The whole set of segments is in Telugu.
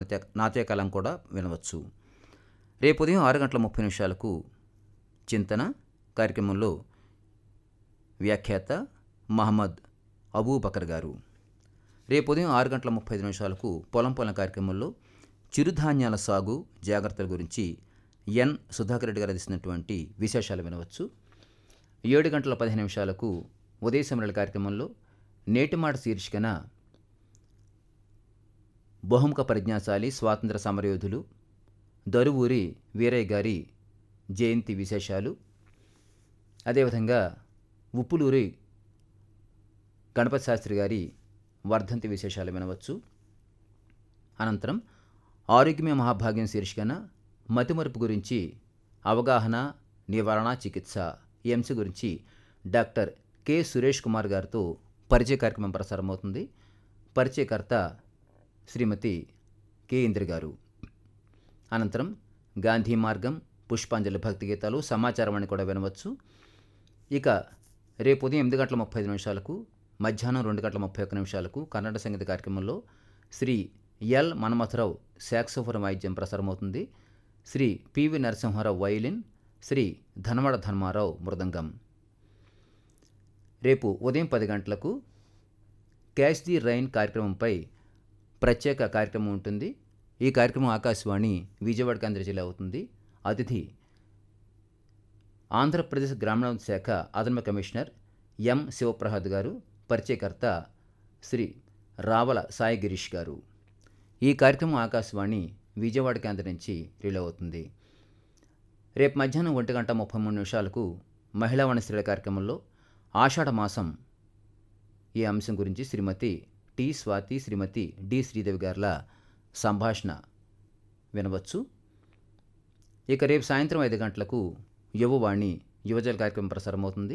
నాట్య నాట్యకాలం కూడా వినవచ్చు రేపు ఉదయం ఆరు గంటల ముప్పై నిమిషాలకు చింతన కార్యక్రమంలో వ్యాఖ్యాత మహమ్మద్ అబూబకర్ గారు రేపు ఉదయం ఆరు గంటల ముప్పై ఐదు నిమిషాలకు పొలం పొలం కార్యక్రమంలో చిరుధాన్యాల సాగు జాగ్రత్తల గురించి ఎన్ సుధాకర్ రెడ్డి గారు అందిస్తున్నటువంటి విశేషాలు వినవచ్చు ఏడు గంటల పదిహేను నిమిషాలకు ఉదయ సమరల కార్యక్రమంలో నేటి మాట శీర్షికన బహుముఖ ప్రజ్ఞాశాలి స్వాతంత్ర సమరయోధులు దరువూరి వీరయ్య గారి జయంతి విశేషాలు అదేవిధంగా ఉప్పులూరి గణపతి శాస్త్రి గారి వర్ధంతి విశేషాలు వినవచ్చు అనంతరం ఆరోగ్యమే మహాభాగ్యం శీర్షికన మతిమరుపు గురించి అవగాహన నివారణ చికిత్స ఈ అంశం గురించి డాక్టర్ కె సురేష్ కుమార్ గారితో పరిచయ కార్యక్రమం ప్రసారమవుతుంది పరిచయకర్త శ్రీమతి కె ఇంద్ర గారు అనంతరం గాంధీ మార్గం పుష్పాంజలి భక్తి గీతాలు సమాచారం అని కూడా వినవచ్చు ఇక రేపు ఉదయం ఎనిమిది గంటల ముప్పై ఐదు నిమిషాలకు మధ్యాహ్నం రెండు గంటల ముప్పై ఒక్క నిమిషాలకు కన్నడ సంగీత కార్యక్రమంలో శ్రీ ఎల్ మన్మథరావు శాక్సోఫోన్ వాయిద్యం ప్రసారమవుతుంది శ్రీ పివి నరసింహారావు వయలిన్ శ్రీ ధనవాడ ధర్మారావు మృదంగం రేపు ఉదయం పది గంటలకు క్యాచ్ ది రైన్ కార్యక్రమంపై ప్రత్యేక కార్యక్రమం ఉంటుంది ఈ కార్యక్రమం ఆకాశవాణి విజయవాడ కేంద్ర జిల్లా అవుతుంది అతిథి ఆంధ్రప్రదేశ్ గ్రామీణాభివృద్ధి శాఖ అదనపు కమిషనర్ ఎం శివప్రసాద్ గారు పరిచయకర్త శ్రీ రావల సాయి గిరీష్ గారు ఈ కార్యక్రమం ఆకాశవాణి విజయవాడ కేంద్రం నుంచి రిలే అవుతుంది రేపు మధ్యాహ్నం ఒంటి గంట ముప్పై మూడు నిమిషాలకు మహిళా వనశ్రీల కార్యక్రమంలో ఆషాఢ మాసం ఈ అంశం గురించి శ్రీమతి టి స్వాతి శ్రీమతి డి శ్రీదేవి గారుల సంభాషణ వినవచ్చు ఇక రేపు సాయంత్రం ఐదు గంటలకు యువవాణి యువజల కార్యక్రమం ప్రసారమవుతుంది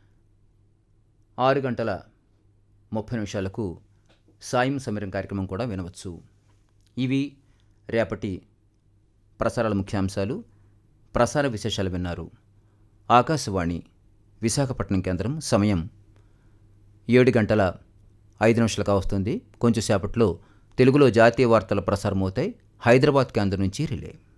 ఆరు గంటల ముప్పై నిమిషాలకు సాయం సమీరం కార్యక్రమం కూడా వినవచ్చు ఇవి రేపటి ప్రసారాల ముఖ్యాంశాలు ప్రసార విశేషాలు విన్నారు ఆకాశవాణి విశాఖపట్నం కేంద్రం సమయం ఏడు గంటల ఐదు నిమిషాలుగా వస్తుంది కొంచెం సేపట్లో తెలుగులో జాతీయ వార్తలు ప్రసారమవుతాయి హైదరాబాద్ కేంద్రం నుంచి రిలే